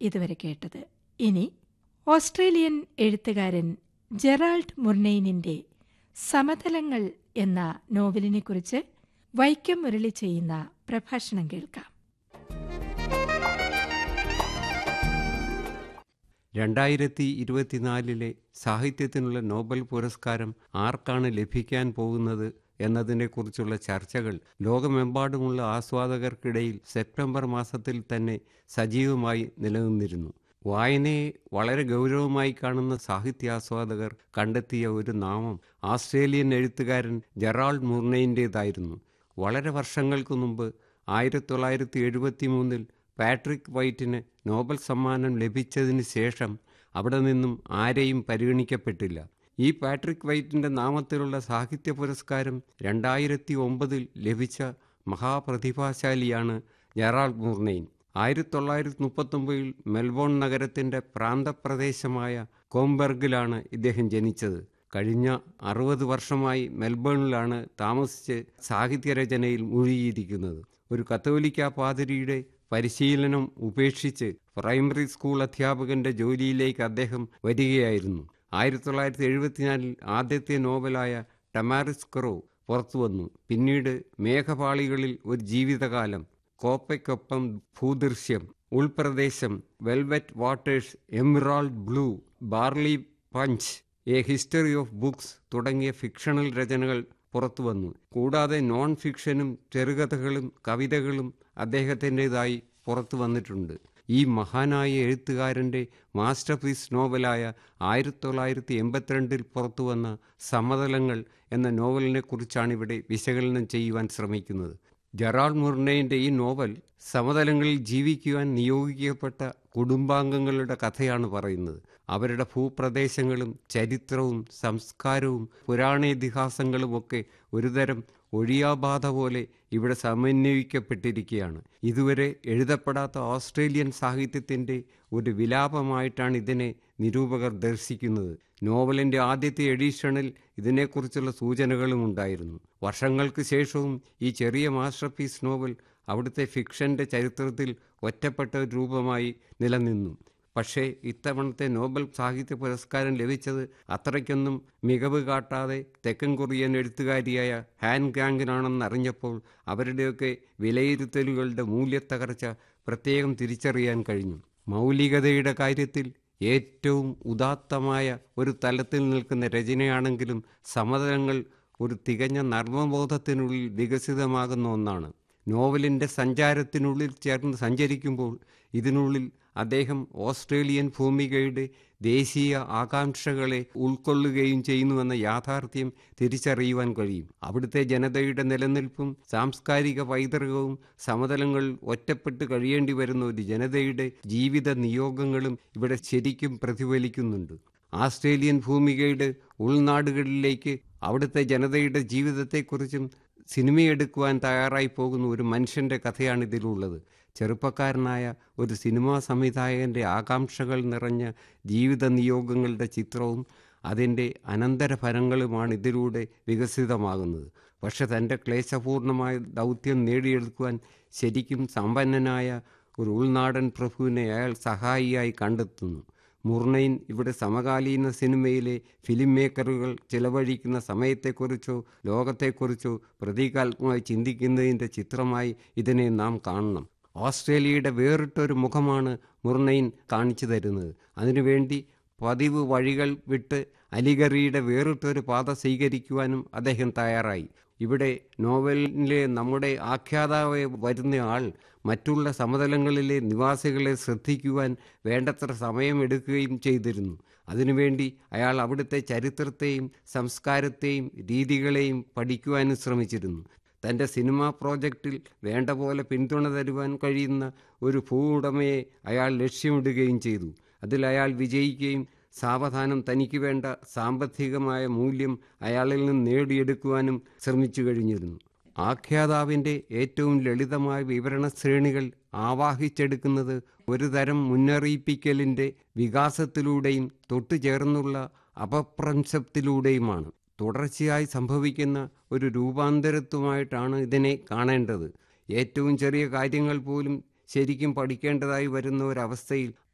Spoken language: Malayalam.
ഇതുവരെ കേട്ടത് ഇനി ഓസ്ട്രേലിയൻ എഴുത്തുകാരൻ ജെറാൾഡ് മുർനെയിനിന്റെ സമതലങ്ങൾ എന്ന നോവലിനെക്കുറിച്ച് വൈക്കം മുരളി ചെയ്യുന്ന പ്രഭാഷണം കേൾക്കാം രണ്ടായിരത്തി ഇരുപത്തിനാലിലെ സാഹിത്യത്തിനുള്ള നോബൽ പുരസ്കാരം ആർക്കാണ് ലഭിക്കാൻ പോകുന്നത് എന്നതിനെക്കുറിച്ചുള്ള ചർച്ചകൾ ലോകമെമ്പാടുമുള്ള ആസ്വാദകർക്കിടയിൽ സെപ്റ്റംബർ മാസത്തിൽ തന്നെ സജീവമായി നിലനിന്നിരുന്നു വായനയെ വളരെ ഗൗരവമായി കാണുന്ന സാഹിത്യാസ്വാദകർ കണ്ടെത്തിയ ഒരു നാമം ആസ്ട്രേലിയൻ എഴുത്തുകാരൻ ജെറാൾഡ് മുർനെയിൻ്റേതായിരുന്നു വളരെ വർഷങ്ങൾക്ക് മുമ്പ് ആയിരത്തി തൊള്ളായിരത്തി എഴുപത്തി മൂന്നിൽ പാട്രിക് വൈറ്റിന് നോബൽ സമ്മാനം ലഭിച്ചതിന് ശേഷം അവിടെ നിന്നും ആരെയും പരിഗണിക്കപ്പെട്ടില്ല ഈ പാട്രിക് വൈറ്റിൻ്റെ നാമത്തിലുള്ള സാഹിത്യ പുരസ്കാരം രണ്ടായിരത്തി ഒമ്പതിൽ ലഭിച്ച മഹാപ്രതിഭാശാലിയാണ് ജെറാൾഡ് മുർനെയിൻ ആയിരത്തി തൊള്ളായിരത്തി മുപ്പത്തൊമ്പതിൽ മെൽബോൺ നഗരത്തിൻ്റെ പ്രാന്തപ്രദേശമായ കോംബെർഗിലാണ് ഇദ്ദേഹം ജനിച്ചത് കഴിഞ്ഞ അറുപത് വർഷമായി മെൽബണിലാണ് താമസിച്ച് സാഹിത്യരചനയിൽ മുഴുകിയിരിക്കുന്നത് ഒരു കത്തോലിക്ക പാതിരിയുടെ പരിശീലനം ഉപേക്ഷിച്ച് പ്രൈമറി സ്കൂൾ അധ്യാപകന്റെ ജോലിയിലേക്ക് അദ്ദേഹം വരികയായിരുന്നു ആയിരത്തി തൊള്ളായിരത്തി എഴുപത്തിനാലിൽ ആദ്യത്തെ നോവലായ ടമാറിസ് ക്രോ പുറത്തുവന്നു പിന്നീട് മേഘപാളികളിൽ ഒരു ജീവിതകാലം കോപ്പയ്ക്കൊപ്പം ഭൂദൃശ്യം ഉൾപ്രദേശം velvet waters emerald blue barley punch a history of books തുടങ്ങിയ ഫിക്ഷണൽ രചനകൾ പുറത്തുവന്നു കൂടാതെ നോൺ ഫിക്ഷനും ചെറുകഥകളും കവിതകളും അദ്ദേഹത്തിൻ്റെതായി പുറത്തു വന്നിട്ടുണ്ട് ഈ മഹാനായ എഴുത്തുകാരൻ്റെ മാസ്റ്റർ പീസ് നോവലായ ആയിരത്തി തൊള്ളായിരത്തി എൺപത്തിരണ്ടിൽ പുറത്തുവന്ന സമതലങ്ങൾ എന്ന നോവലിനെ കുറിച്ചാണ് ഇവിടെ വിശകലനം ചെയ്യുവാൻ ശ്രമിക്കുന്നത് ജറാൾ മുർണയിൻ്റെ ഈ നോവൽ സമതലങ്ങളിൽ ജീവിക്കുവാൻ നിയോഗിക്കപ്പെട്ട കുടുംബാംഗങ്ങളുടെ കഥയാണ് പറയുന്നത് അവരുടെ ഭൂപ്രദേശങ്ങളും ചരിത്രവും സംസ്കാരവും പുരാണേതിഹാസങ്ങളുമൊക്കെ ഒരുതരം ഒഴിയാബാധ പോലെ ഇവിടെ സമന്വയിക്കപ്പെട്ടിരിക്കുകയാണ് ഇതുവരെ എഴുതപ്പെടാത്ത ഓസ്ട്രേലിയൻ സാഹിത്യത്തിൻ്റെ ഒരു വിലാപമായിട്ടാണ് ഇതിനെ നിരൂപകർ ദർശിക്കുന്നത് നോവലിൻ്റെ ആദ്യത്തെ എഡിഷനിൽ ഇതിനെക്കുറിച്ചുള്ള സൂചനകളും ഉണ്ടായിരുന്നു വർഷങ്ങൾക്ക് ശേഷവും ഈ ചെറിയ മാസ്റ്റർ പീസ് നോവൽ അവിടുത്തെ ഫിക്ഷൻ്റെ ചരിത്രത്തിൽ ഒറ്റപ്പെട്ട ഒരു രൂപമായി നിലനിന്നു പക്ഷേ ഇത്തവണത്തെ നോബൽ സാഹിത്യ പുരസ്കാരം ലഭിച്ചത് അത്രയ്ക്കൊന്നും മികവ് കാട്ടാതെ തെക്കൻ കൊറിയൻ എഴുത്തുകാരിയായ ഹാൻ ഗാങ്ങിനാണെന്നറിഞ്ഞപ്പോൾ അവരുടെയൊക്കെ വിലയിരുത്തലുകളുടെ മൂല്യത്തകർച്ച പ്രത്യേകം തിരിച്ചറിയാൻ കഴിഞ്ഞു മൗലികതയുടെ കാര്യത്തിൽ ഏറ്റവും ഉദാത്തമായ ഒരു തലത്തിൽ നിൽക്കുന്ന രചനയാണെങ്കിലും സമതലങ്ങൾ ഒരു തികഞ്ഞ നർമ്മബോധത്തിനുള്ളിൽ വികസിതമാകുന്ന ഒന്നാണ് നോവലിൻ്റെ സഞ്ചാരത്തിനുള്ളിൽ ചേർന്ന് സഞ്ചരിക്കുമ്പോൾ ഇതിനുള്ളിൽ അദ്ദേഹം ഓസ്ട്രേലിയൻ ഭൂമികയുടെ ദേശീയ ആകാംക്ഷകളെ ഉൾക്കൊള്ളുകയും ചെയ്യുന്നുവെന്ന യാഥാർത്ഥ്യം തിരിച്ചറിയുവാൻ കഴിയും അവിടുത്തെ ജനതയുടെ നിലനിൽപ്പും സാംസ്കാരിക പൈതൃകവും സമതലങ്ങൾ ഒറ്റപ്പെട്ട് കഴിയേണ്ടി വരുന്ന ഒരു ജനതയുടെ ജീവിത നിയോഗങ്ങളും ഇവിടെ ശരിക്കും പ്രതിഫലിക്കുന്നുണ്ട് ആസ്ട്രേലിയൻ ഭൂമികയുടെ ഉൾനാടുകളിലേക്ക് അവിടുത്തെ ജനതയുടെ ജീവിതത്തെക്കുറിച്ചും സിനിമയെടുക്കുവാൻ തയ്യാറായി പോകുന്ന ഒരു മനുഷ്യൻ്റെ കഥയാണ് ഇതിലുള്ളത് ചെറുപ്പക്കാരനായ ഒരു സിനിമാ സംവിധായകൻ്റെ ആകാംക്ഷകൾ നിറഞ്ഞ ജീവിത നിയോഗങ്ങളുടെ ചിത്രവും അതിൻ്റെ അനന്തരഫലങ്ങളുമാണ് ഇതിലൂടെ വികസിതമാകുന്നത് പക്ഷെ തൻ്റെ ക്ലേശപൂർണമായ ദൗത്യം നേടിയെടുക്കുവാൻ ശരിക്കും സമ്പന്നനായ ഒരു ഉൾനാടൻ പ്രഭുവിനെ അയാൾ സഹായിയായി കണ്ടെത്തുന്നു മുർണയിൻ ഇവിടെ സമകാലീന സിനിമയിലെ ഫിലിം മേക്കറുകൾ ചിലവഴിക്കുന്ന സമയത്തെക്കുറിച്ചോ ലോകത്തെക്കുറിച്ചോ പ്രതീകാത്മകമായി ചിന്തിക്കുന്നതിൻ്റെ ചിത്രമായി ഇതിനെ നാം കാണണം ഓസ്ട്രേലിയയുടെ വേറിട്ടൊരു മുഖമാണ് മുർണയിൻ കാണിച്ചു തരുന്നത് അതിനുവേണ്ടി പതിവ് വഴികൾ വിട്ട് അലിഗറിയുടെ വേറിട്ടൊരു പാത സ്വീകരിക്കുവാനും അദ്ദേഹം തയ്യാറായി ഇവിടെ നോവലിലെ നമ്മുടെ ആഖ്യാതാവ് വരുന്ന ആൾ മറ്റുള്ള സമതലങ്ങളിലെ നിവാസികളെ ശ്രദ്ധിക്കുവാൻ വേണ്ടത്ര സമയമെടുക്കുകയും ചെയ്തിരുന്നു അതിനുവേണ്ടി അയാൾ അവിടുത്തെ ചരിത്രത്തെയും സംസ്കാരത്തെയും രീതികളെയും പഠിക്കുവാനും ശ്രമിച്ചിരുന്നു തൻ്റെ സിനിമാ പ്രോജക്റ്റിൽ വേണ്ട പോലെ പിന്തുണ തരുവാൻ കഴിയുന്ന ഒരു ഭൂവുടമയെ അയാൾ ലക്ഷ്യമിടുകയും ചെയ്തു അതിൽ അയാൾ വിജയിക്കുകയും സാവധാനം തനിക്ക് വേണ്ട സാമ്പത്തികമായ മൂല്യം അയാളിൽ നിന്ന് നേടിയെടുക്കുവാനും ശ്രമിച്ചു കഴിഞ്ഞിരുന്നു ആഖ്യാതാവിൻ്റെ ഏറ്റവും ലളിതമായ വിവരണ ശ്രേണികൾ ആവാഹിച്ചെടുക്കുന്നത് ഒരു തരം മുന്നറിയിപ്പിക്കലിൻ്റെ വികാസത്തിലൂടെയും തൊട്ടുചേർന്നുള്ള അപപ്രംശത്തിലൂടെയുമാണ് തുടർച്ചയായി സംഭവിക്കുന്ന ഒരു രൂപാന്തരത്വമായിട്ടാണ് ഇതിനെ കാണേണ്ടത് ഏറ്റവും ചെറിയ കാര്യങ്ങൾ പോലും ശരിക്കും പഠിക്കേണ്ടതായി വരുന്ന ഒരവസ്ഥയിൽ